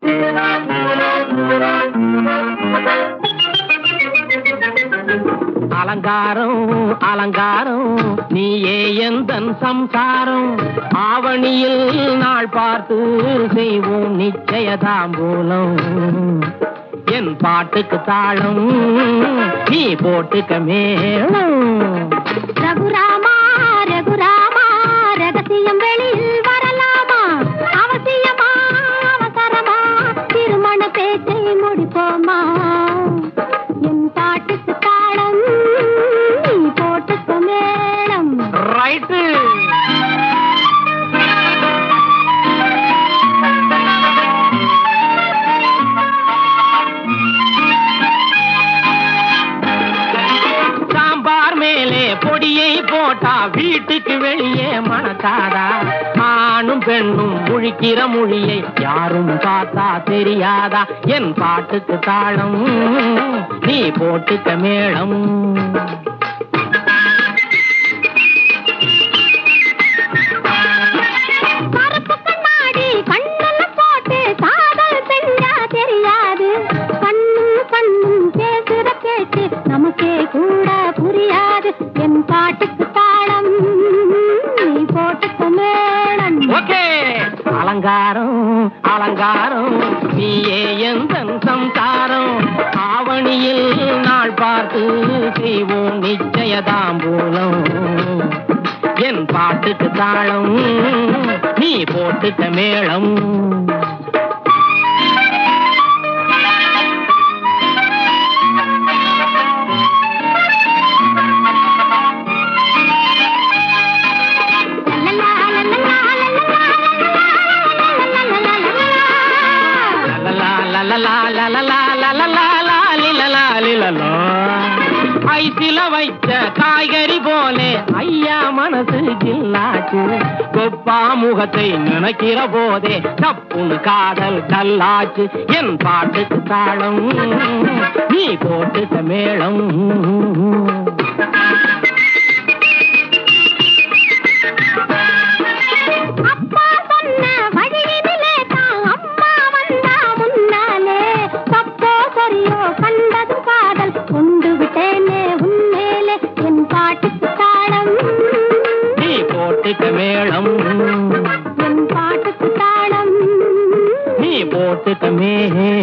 அலங்காரம் அலங்காரம் நீயே எந்தன் சம்சாரம் ஆவணியில் நாள் பார்த்து செய்வோம் நிச்சயதாம்பூலம் என் பாட்டுக்கு தாளம் நீ போட்டுக்க மேளம் ரகுராமா ரகுராமா ரகசியம் வெளியில் வரலாமா அவசியமா அவசரமா திருமண பேச்சை முடிப்போமா என் பாட்டுக்கு தாளம் நீ போட்டுக்க மேளம் ரைட்டு சாம்பார் மேலே பொடியை போட்டா வீட்டுக்கு வெளியே மணக்காதா ஆணும் பெண்ணும் முழிக்கிற மொழியை யாரும் பார்த்தா தெரியாதா என் பாட்டுக்கு தாளம் நீ போட்டுக்க மேளம் கருப்பு கண்ணாடி கண்ணுல போட்டு காதல் செஞ்சா தெரியாது கண்ணும் கண்ணும் பேசுற பேச்சு நமக்கே கூட புரியாது என் பாட்டுக்கு தாளம் நீ போட்டுக்க மேளம் ஓகே அலங்காரம் அலங்காரம் நீயே எந்த சம்சாரம் ஆவணியில் நாள் பார்த்து செய்வோம் நிச்சயதாம்பூலம் என் பாட்டுக்கு தாளம் நீ போட்டுக்க மேளம் லலலா, லலலா, லலலா, லலலா, லலலா. லலலா, லலலா, லலலா, லலலா, லாலிலலா, லிலலா. ஐசில வைச்ச காய்கறி போலே ஐயா மனசு ஜில்லாச்சு கொப்பா முகத்தை நினைக்கிற போதே தப்புன்னு காதல் கல்லாச்சு என் பாட்டுக்கு தாளம் நீ போட்டுக்க மேளம் அப்பா சொன்ன வழியினிலே தான் அம்மா வந்தா முன்னாலே தப்போ சரியோ கண்டது காதல் கொண்டு விட்டேனே உன்மேலே என் பாட்டுக்கு தாளம் நீ போட்டுக்க மேளம் என் பாட்டுக்கு தாளம் நீ போட்டுக்க மேளம்